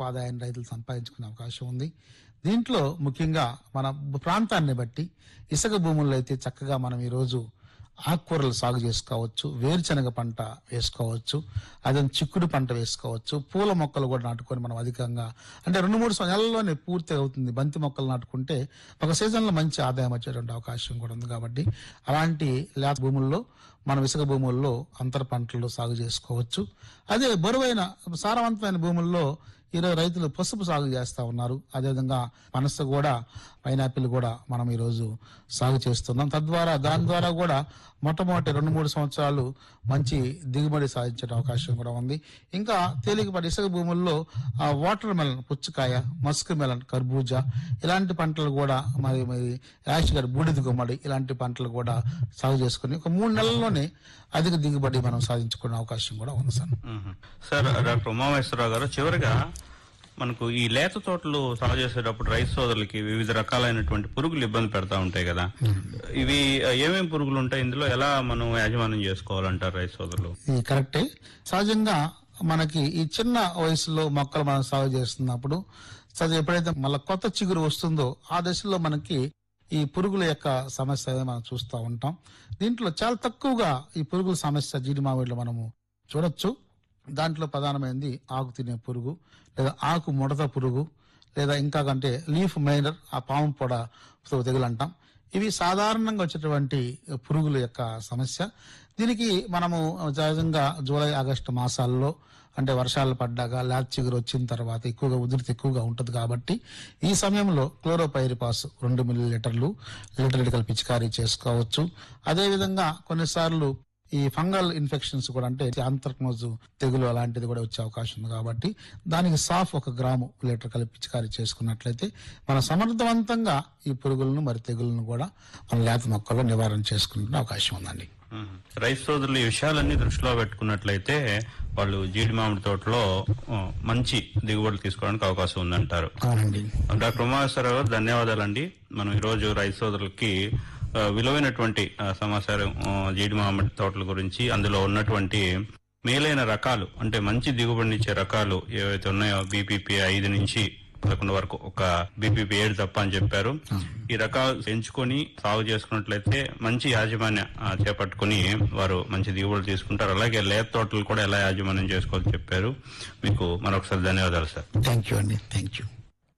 అదనపు ఆదాయాన్ని రైతులు సంపాదించుకునే అవకాశం ఉంది దీంట్లో ముఖ్యంగా మన ప్రాంతాన్ని బట్టి ఇసుక భూముల్లో అయితే చక్కగా మనం ఈరోజు ఆకుకూరలు సాగు చేసుకోవచ్చు వేరుశనగ పంట వేసుకోవచ్చు అదే చిక్కుడు పంట వేసుకోవచ్చు పూల మొక్కలు కూడా నాటుకొని మనం అధికంగా అంటే రెండు మూడు సం- నెలల్లోనే పూర్తి అవుతుంది బంతి మొక్కలు నాటుకుంటే ఒక సీజన్లో మంచి ఆదాయం వచ్చేటువంటి అవకాశం కూడా ఉంది కాబట్టి అలాంటి లేత భూముల్లో మనం ఇసుక భూముల్లో అంతర పంటలు సాగు చేసుకోవచ్చు అదే బరువైన సారవంతమైన భూముల్లో ఈరోజు రైతులు పసుపు సాగు చేస్తా ఉన్నారు అదేవిధంగా పనస కూడా పైనాపిల్ కూడా మనం ఈరోజు సాగు చేస్తున్నాం తద్వారా దాని ద్వారా కూడా మొట్టమొదటి రెండు మూడు సంవత్సరాలు మంచి దిగుబడి సాధించే అవకాశం కూడా ఉంది ఇంకా తేలికపాటి ఇసుక భూముల్లో ఆ వాటర్ మెలన్ పుచ్చకాయ మస్క్ మెలన్ కర్బూజా ఇలాంటి పంటలు కూడా మరి మరి యాష్ గారి బూడిద గుమ్మడి ఇలాంటి పంటలు కూడా సాగు చేసుకుని ఒక మూడు నెలల్లోనే అధిక దిగుబడి మనం సాధించుకునే అవకాశం కూడా ఉంది సార్ మ్మ్. సార్ డాక్టర్ ఉమామేశ్వరరావు గారు చివరిగా మనకు ఈ లేత తోటలు సాగు చేసేటప్పుడు రైతు సోదరులకి వివిధ రకాలైనటువంటి పురుగులు ఇబ్బంది పెడతా ఉంటాయి కదా ఇవి ఆ, ఏమేం పురుగులు ఉంటాయి ఇందులో ఎలా మనం యాజమాన్యం చేసుకోవాలంటారు రైతు సోదరులు ఇది కరెక్టే సహజంగా మనకి ఈ చిన్న వయసులో మొక్కలు మనం సాగు చేస్తున్నప్పుడు సహజ ఎప్పుడైతే మళ్ళీ కొత్త చిగురు వస్తుందో ఆ దశలో మనకి ఈ పురుగుల యొక్క సమస్య అనేది మనం చూస్తూ ఉంటాం దీంట్లో చాలా తక్కువగా ఈ పురుగుల సమస్య జీడి మామిడిలో మనము చూడొచ్చు దాంట్లో ప్రధానమైనది ఆకు తినే పురుగు లేదా ఆకు ముడత పురుగు లేదా ఇంకా కంటే లీఫ్ మైనర్ ఆ పాము పొడ తెగులు అంటాం ఇవి సాధారణంగా వచ్చేటువంటి పురుగుల యొక్క సమస్య దీనికి మనము సహజంగా జూలై ఆగస్టు మాసాల్లో అంటే వర్షాలు పడ్డాక ల్యాబ్ చిగురు వచ్చిన తర్వాత ఎక్కువగా ఉధృతి ఎక్కువగా ఉంటుంది కాబట్టి ఈ సమయంలో క్లోరోపైరిపాస్ రెండు మిల్లీ లీటర్లు లీటర్ కలిపి పిచికారీ చేసుకోవచ్చు అదేవిధంగా కొన్నిసార్లు ఈ ఫంగల్ ఇన్ఫెక్షన్స్ కూడా అంటే ఆంత్రక్నోజు తెగులు అలాంటిది కూడా వచ్చే అవకాశం ఉంది కాబట్టి దానికి సాఫ్ ఒక గ్రాము లీటర్ కలిపి పిచికారీ చేసుకున్నట్లయితే మన సమర్థవంతంగా ఈ పురుగులను మరి తెగులను కూడా మన లేత మొక్కల్లో నివారణ చేసుకునే అవకాశం ఉందండి మ్మ్. రైతు సోదరులు ఈ విషయాలన్నీ దృష్టిలో పెట్టుకున్నట్లయితే వాళ్ళు జీడి మామిడి తోటలో ఆ, మంచి దిగుబడులు తీసుకోవడానికి అవకాశం ఉందంటారు అవునండి డాక్టర్ ఉమాశ్వరరావు గారు ధన్యవాదాలండి మనం ఈరోజు రైతు సోదరులకి ఆ, విలువైనటువంటి ఆ, సమాచారం ఆ, జీడి మామిడి తోటల గురించి అందులో ఉన్నటువంటి మేలైన రకాలు అంటే మంచి దిగుబడినిచ్చే రకాలు ఏవైతే ఉన్నాయో బీపీపీ ఐదు నుంచి పదకొండు వరకు ఒక బీపీపీ ఏడు తప్ప అని చెప్పారు ఈ రకాలు ఎంచుకొని సాగు చేసుకున్నట్లయితే మంచి యాజమాన్య ఆ, చేపట్టుకుని వారు మంచి దిగుబడులు తీసుకుంటారు అలాగే లేత తోటలు కూడా ఎలా యాజమాన్యం చేసుకోవాలో చెప్పారు మీకు మరొకసారి ధన్యవాదాలు సార్ థ్యాంక్ యూ అండి థ్యాంక్ యూ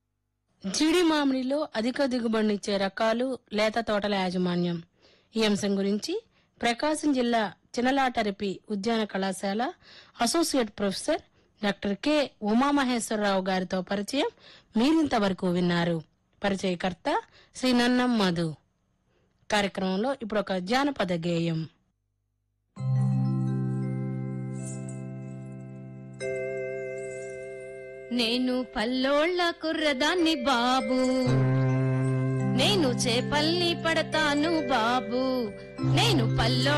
జీడి మామిడిలో అధిక దిగుబడినిచ్చే రకాలు లేత తోటల యాజమాన్యం ఈ అంశం గురించి ప్రకాశం జిల్లా చినలాటరిపి ఉద్యాన కళాశాల associate professor doctor K Umamaheswararao గారితో పరిచయం మీరింతవరకు విన్నారు పరిచయకర్త శ్రీ నన్నం మధు కార్యక్రమంలో ఇప్పుడు ఒక జానపద గేయం నేను పల్లోళ్ళ కుర్రదాన్ని బాబు నేను చేపల్ని పడతాను బాబు నేను పల్లో